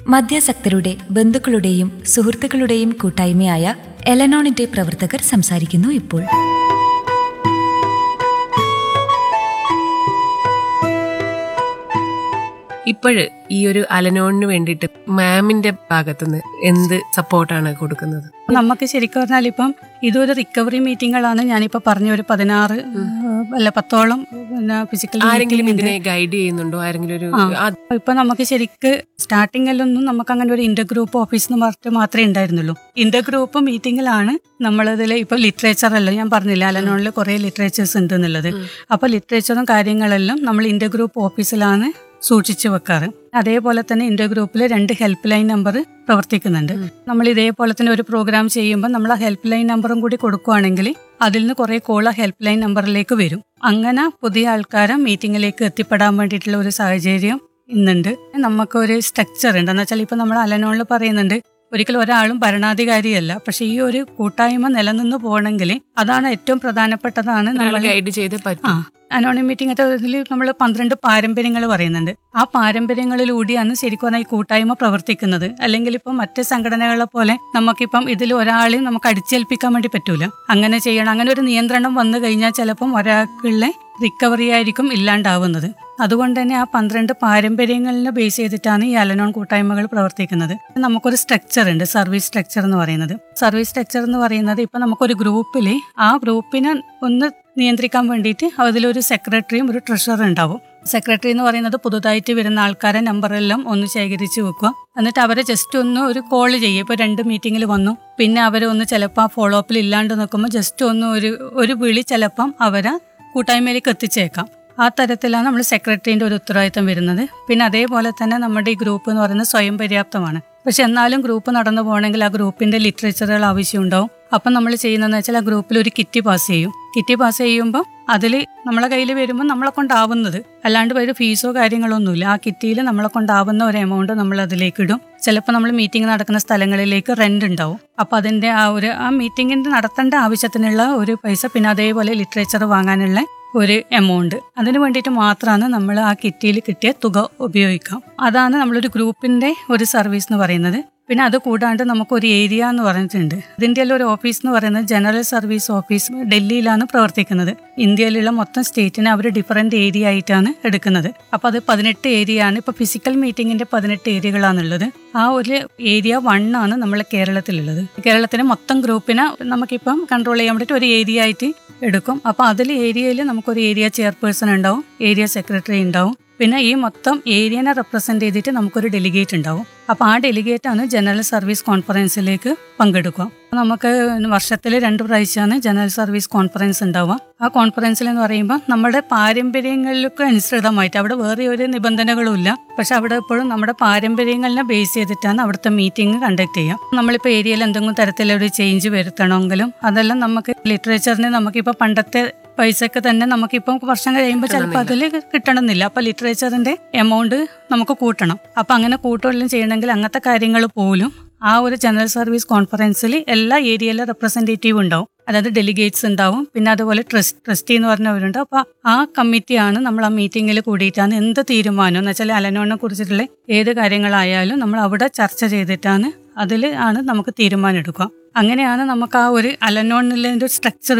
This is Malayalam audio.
മദ്യാസക്തരുടെ ബന്ധുക്കളുടെയും സുഹൃത്തുക്കളുടെയും കൂട്ടായ്മയായ എലനോണിന്റെ പ്രവർത്തകർ സംസാരിക്കുന്നു ഇപ്പോൾ ഇപ്പോഴ് ഈ ഒരു അലനോണിന് വേണ്ടിയിട്ട് മാമിന്റെ ഭാഗത്തുനിന്ന് എന്ത് സപ്പോർട്ടാണ് കൊടുക്കുന്നത് നമുക്ക് ശരിക്കും പറഞ്ഞാൽ ഇപ്പം ഇതൊരു റിക്കവറി മീറ്റിങ്ങുകളാണ് ഞാനിപ്പോൾ പറഞ്ഞ ഒരു പതിനാറ് അല്ല പത്തോളം പിന്നെ ഫിസിക്കൽ ആരെങ്കിലും ഇതിനെ ഗൈഡ് ചെയ്യുന്നുണ്ടോ ആരെങ്കിലും ഒരു ആ. ആ, ഇപ്പൊ നമുക്ക് ശരിക്ക് സ്റ്റാർട്ടിങ്ങിലൊന്നും നമുക്ക് അങ്ങനെ ഒരു ഇന്റർ ഗ്രൂപ്പ് ഓഫീസ് എന്ന് പറഞ്ഞിട്ട് മാത്രമേ ഉണ്ടായിരുന്നുള്ളൂ ഇന്റർ ഗ്രൂപ്പ് മീറ്റിംഗിലാണ് നമ്മളതിൽ ഇപ്പൊ ലിറ്ററേച്ചർ അല്ല ഞാൻ പറഞ്ഞില്ല അലനോണിൽ കുറെ ലിറ്ററേച്ചേഴ്സ് ഉണ്ട് എന്നുള്ളത് അപ്പൊ ലിറ്ററേച്ചറും കാര്യങ്ങളെല്ലാം നമ്മൾ ഇന്റർ ഗ്രൂപ്പ് ഓഫീസിലാണ് സൂക്ഷിച്ചു വെക്കാറ് അതേപോലെ തന്നെ ഇന്റർ ഗ്രൂപ്പിൽ രണ്ട് ഹെൽപ്പ് ലൈൻ നമ്പർ പ്രവർത്തിക്കുന്നുണ്ട് നമ്മൾ ഇതേപോലെ തന്നെ ഒരു പ്രോഗ്രാം ചെയ്യുമ്പോൾ നമ്മൾ ആ ഹെൽപ്പ് ലൈൻ നമ്പറും കൂടി കൊടുക്കുകയാണെങ്കിൽ അതിൽ നിന്ന് കുറെ കോൾ ആ ഹെൽപ്പ് ലൈൻ നമ്പറിലേക്ക് വരും അങ്ങനെ പുതിയ ആൾക്കാരെ മീറ്റിങ്ങിലേക്ക് എത്തിപ്പെടാൻ വേണ്ടിയിട്ടുള്ള ഒരു സാഹചര്യം ഇന്നുണ്ട് നമുക്കൊരു സ്ട്രക്ചർ ഉണ്ട് എന്ന് വെച്ചാൽ ഇപ്പൊ നമ്മൾ അലനോണിൽ പറയുന്നുണ്ട് ഒരിക്കലും ഒരാളും ഭരണാധികാരിയല്ല പക്ഷെ ഈ ഒരു കൂട്ടായ്മ നിലനിന്ന് പോകണമെങ്കിൽ അതാണ് ഏറ്റവും പ്രധാനപ്പെട്ടതാണ് ഒരാളെ നമ്മൾ ഗൈഡ് ചെയ്ത് ആ പറ്റും അനോണിം മീറ്റിംഗ് ഇതിൽ നമ്മൾ പന്ത്രണ്ട് പാരമ്പര്യങ്ങൾ പറയുന്നുണ്ട് ആ പാരമ്പര്യങ്ങളിലൂടെയാണ് ശരിക്കും പറഞ്ഞാൽ ഈ കൂട്ടായ്മ പ്രവർത്തിക്കുന്നത് അല്ലെങ്കിൽ ഇപ്പം മറ്റ് സംഘടനകളെ പോലെ നമുക്കിപ്പം ഇതിൽ ഒരാളെയും നമുക്ക് അടിച്ചേൽപ്പിക്കാൻ വേണ്ടി പറ്റൂല അങ്ങനെ ചെയ്യണം അങ്ങനെ ഒരു നിയന്ത്രണം വന്നു കഴിഞ്ഞാൽ ചിലപ്പം ഒരാൾക്കുള്ള റിക്കവറി ആയിരിക്കും ഇല്ലാണ്ടാവുന്നത് അതുകൊണ്ട് തന്നെ ആ പന്ത്രണ്ട് പാരമ്പര്യങ്ങളിനെ ബേസ് ചെയ്തിട്ടാണ് ഈ അലനോൺ കൂട്ടായ്മകൾ പ്രവർത്തിക്കുന്നത് നമുക്കൊരു സ്ട്രക്ചർ ഉണ്ട് സർവീസ് സ്ട്രക്ചർ എന്ന് പറയുന്നത് സർവീസ് സ്ട്രക്ചർ എന്ന് പറയുന്നത് ഇപ്പൊ നമുക്കൊരു ഗ്രൂപ്പിൽ ആ ഗ്രൂപ്പിനെ ഒന്ന് നിയന്ത്രിക്കാൻ വേണ്ടിയിട്ട് അതിലൊരു സെക്രട്ടറിയും ഒരു ട്രഷറും ഉണ്ടാവും സെക്രട്ടറി എന്ന് പറയുന്നത് പുതുതായിട്ട് വരുന്ന ആൾക്കാരെ നമ്പറെല്ലാം ഒന്ന് ശേഖരിച്ച് വെക്കുക എന്നിട്ട് അവരെ ജസ്റ്റ് ഒന്ന് ഒരു കോൾ ചെയ്യുക ഇപ്പോൾ രണ്ട് മീറ്റിങ്ങിൽ വന്നു പിന്നെ അവരെ ഒന്ന് ചിലപ്പോൾ ആ ഫോളോ അപ്പിൽ ഇല്ലാണ്ട് നിൽക്കുമ്പോൾ ജസ്റ്റ് ഒന്ന് ഒരു ഒരു വിളി ചിലപ്പം അവരെ കൂട്ടായ്മയിലേക്ക് എത്തിച്ചേക്കാം ആ തരത്തിലാണ് നമ്മൾ സെക്രട്ടറിന്റെ ഒരു ഉത്തരവാദിത്തം വരുന്നത് പിന്നെ അതേപോലെ തന്നെ നമ്മുടെ ഈ ഗ്രൂപ്പ് എന്ന് പറയുന്നത് സ്വയം പര്യാപ്തമാണ് പക്ഷെ എന്നാലും ഗ്രൂപ്പ് നടന്നു പോകണമെങ്കിൽ ആ ഗ്രൂപ്പിന്റെ ലിറ്ററേച്ചറുകൾ ആവശ്യമുണ്ടാവും അപ്പം നമ്മൾ ചെയ്യുന്നതെന്ന് വെച്ചാൽ ആ ഗ്രൂപ്പിൽ ഒരു കിറ്റ് പാസ് ചെയ്യും കിറ്റ് പാസ് ചെയ്യുമ്പോൾ അതിൽ നമ്മളെ കയ്യിൽ വരുമ്പോൾ നമ്മളെ കൊണ്ടാവുന്നത് അല്ലാണ്ട് ഒരു ഫീസോ കാര്യങ്ങളോ ഒന്നുമില്ല ആ കിറ്റിയിൽ നമ്മളെ കൊണ്ടാവുന്ന ഒരു എമൗണ്ട് നമ്മൾ അതിലേക്ക് ഇടും ചിലപ്പോൾ നമ്മൾ മീറ്റിംഗ് നടക്കുന്ന സ്ഥലങ്ങളിലേക്ക് റെന്റ് ഉണ്ടാവും അപ്പോൾ അതിന്റെ ആ ഒരു ആ മീറ്റിംഗിന്റെ നടത്തേണ്ട ആവശ്യത്തിനുള്ള ഒരു പൈസ പിന്നെ അതേപോലെ ലിറ്ററേച്ചർ വാങ്ങാനുള്ള ഒരു എമൗണ്ട് അതിന് വേണ്ടിയിട്ട് മാത്രമാണ് നമ്മൾ ആ കിറ്റിയിൽ കിട്ടിയ തുക ഉപയോഗിക്കാം അതാണ് നമ്മളൊരു ഗ്രൂപ്പിന്റെ ഒരു സർവീസ് എന്ന് പറയുന്നത് പിന്നെ അത് കൂടാണ്ട് നമുക്ക് ഒരു ഏരിയ എന്ന് പറഞ്ഞിട്ടുണ്ട് ഇതിൻ്റെ എല്ലാം ഒരു ഓഫീസ് എന്ന് പറയുന്നത് ജനറൽ സർവീസ് ഓഫീസ് ഡൽഹിയിലാണ് പ്രവർത്തിക്കുന്നത് ഇന്ത്യയിലുള്ള മൊത്തം സ്റ്റേറ്റിനെ അവർ ഡിഫറെന്റ് ഏരിയ ആയിട്ടാണ് എടുക്കുന്നത് അപ്പോൾ അത് പതിനെട്ട് ഏരിയ ആണ് ഇപ്പോൾ ഫിസിക്കൽ മീറ്റിംഗിന്റെ പതിനെട്ട് ഏരിയകളാണുള്ളത് ആ ഒരു ഏരിയ വൺ ആണ് നമ്മൾ കേരളത്തിലുള്ളത് കേരളത്തിലെ മൊത്തം ഗ്രൂപ്പിനെ നമുക്കിപ്പം കൺട്രോൾ ചെയ്യാൻ വേണ്ടിയിട്ട് ഒരു ഏരിയ ആയിട്ട് എടുക്കും അപ്പോൾ അതിൽ ഏരിയയിൽ നമുക്കൊരു ഏരിയ ചെയർപേഴ്സൺ ഉണ്ടാവും ഏരിയ സെക്രട്ടറി ഉണ്ടാവും പിന്നെ ഈ മൊത്തം ഏരിയനെ റെപ്രസെന്റ് ചെയ്തിട്ട് നമുക്കൊരു ഡെലിഗേറ്റ് ഉണ്ടാവും അപ്പോൾ ആ ഡെലിഗേറ്റ് ആണ് ജനറൽ സർവീസ് കോൺഫറൻസിലേക്ക് പങ്കെടുക്കുക നമുക്ക് വർഷത്തിൽ രണ്ട് പ്രാവശ്യമാണ് ജനറൽ സർവീസ് കോൺഫറൻസ് ഉണ്ടാവുക ആ കോൺഫറൻസിൽ എന്ന് പറയുമ്പോൾ നമ്മുടെ പാരമ്പര്യങ്ങളിലൊക്കെ അനുസൃതമായിട്ട് അവിടെ വേറെ ഒരു നിബന്ധനകളും ഇല്ല പക്ഷെ അവിടെ എപ്പോഴും നമ്മുടെ പാരമ്പര്യങ്ങളിനെ ബേസ് ചെയ്തിട്ടാണ് അവിടുത്തെ മീറ്റിംഗ് കണ്ടക്ട് ചെയ്യുക നമ്മളിപ്പോൾ ഏരിയയിൽ എന്തെങ്കിലും തരത്തിലൊരു ചേഞ്ച് വരുത്തണമെങ്കിലും അതെല്ലാം നമുക്ക് ലിറ്ററേച്ചറിന് നമുക്കിപ്പോൾ പണ്ടത്തെ പൈസക്ക് തന്നെ നമുക്കിപ്പം വർഷം കഴിയുമ്പോൾ ചിലപ്പോൾ അതിൽ കിട്ടണമെന്നില്ല അപ്പൊ ലിറ്ററേച്ചറിന്റെ എമൗണ്ട് നമുക്ക് കൂട്ടണം അപ്പൊ അങ്ങനെ കൂട്ടുകയെല്ലാം ചെയ്യണമെങ്കിൽ അങ്ങനത്തെ കാര്യങ്ങൾ പോലും ആ ഒരു ജനറൽ സർവീസ് കോൺഫറൻസിൽ എല്ലാ ഏരിയയിലെ റെപ്രസെന്റേറ്റീവ് ഉണ്ടാവും അതായത് ഡെലിഗേറ്റ്സ് ഉണ്ടാവും പിന്നെ അതുപോലെ ട്രസ്റ്റ് ട്രസ്റ്റി എന്ന് പറഞ്ഞവരുണ്ട് അപ്പൊ ആ കമ്മിറ്റിയാണ് നമ്മൾ ആ മീറ്റിംഗിൽ കൂടിയിട്ടാണ് എന്ത് തീരുമാനം എന്ന് വെച്ചാൽ അലനോണിനെ കുറിച്ചിട്ടുള്ള ഏത് കാര്യങ്ങളായാലും നമ്മൾ അവിടെ ചർച്ച ചെയ്തിട്ടാണ് അതിൽ ആണ് നമുക്ക് തീരുമാനം എടുക്കുക അങ്ങനെയാണ് നമുക്ക് ആ ഒരു അലനോണിലെ ഒരു സ്ട്രക്ചർ